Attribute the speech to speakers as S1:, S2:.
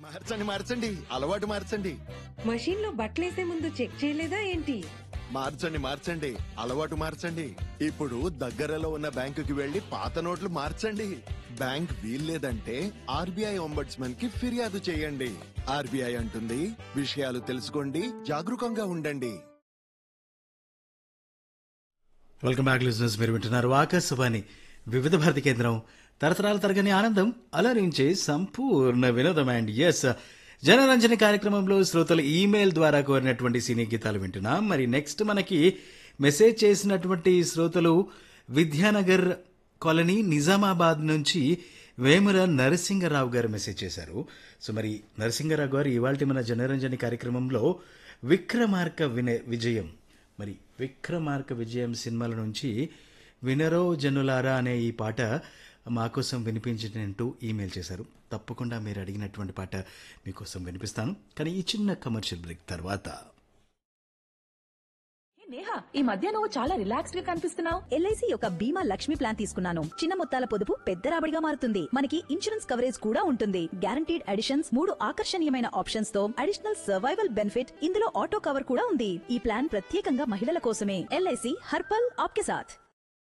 S1: మార్చండి మార్చండి అలవాటు మార్చండి
S2: మషీన్ లో బట్టలేసే ముందు చెక్ చేయలేదా ఏంటి
S1: మార్చండి మార్చండి అలవాటు మార్చండి ఇప్పుడు దగ్గరలో ఉన్న బ్యాంకుకి వెళ్లి పాత నోట్లు మార్చండి బ్యాంక్ వీల్లేదంటే ఆర్బీఐ ఒంబడ్స్మన్ కి ఫిర్యాదు చేయండి ఆర్బీఐ అంటుంది విషయాలు తెలుసుకోండి జాగరూకంగా ఉండండి
S3: వెల్కమ్ బ్యాక్ లిజనర్స్ మీరు వింటున్నారు ఆకాశవాణి వివిధ భారతి కేంద్రం తరతరాల తరగని ఆనందం అలరించే సంపూర్ణ వినోదం అండ్ ఎస్ జనరంజన కార్యక్రమంలో శ్రోతలు ఈమెయిల్ ద్వారా కోరినటువంటి సినీ గీతాలు వింటున్నాం మరి నెక్స్ట్ మనకి మెసేజ్ చేసినటువంటి శ్రోతలు విద్యానగర్ కాలనీ నిజామాబాద్ నుంచి వేముల నరసింగరావు గారు మెసేజ్ చేశారు సో మరి నరసింగరావు గారు ఇవాళ మన జనరంజని కార్యక్రమంలో విక్రమార్క విన విజయం మరి విక్రమార్క విజయం సినిమాల నుంచి వినరో జనులారా అనే ఈ పాట మా కోసం వినిపించినట్టు ఈమెయిల్ చేశారు తప్పకుండా మీరు అడిగినటువంటి పాట మీకోసం వినిపిస్తాను కానీ ఈ చిన్న కమర్షియల్ బ్రేక్ తర్వాత
S4: హే నేహా ఈ మధ్య నువ్వు చాలా రిలాక్స్డ్ గా కనిపిస్తున్నావు
S5: ఎల్ఐసి యొక్క బీమా లక్ష్మి ప్లాన్ తీసుకున్నాను చిన్న మొత్తాల పొదుపు పెద్ద రాబడిగా మారుతుంది మనకి ఇన్సూరెన్స్ కవరేజ్ కూడా ఉంటుంది గ్యారంటీడ్ అడిషన్స్ మూడు ఆకర్షణీయమైన ఆప్షన్స్ తో అడిషనల్ సర్వైవల్ బెనిఫిట్ ఇందులో ఆటో కవర్ కూడా ఉంది ఈ ప్లాన్ ప్రత్యేకంగా మహిళల కోసమే ఎల్ఐసి హర్పల్ ఆప్కే సాథ్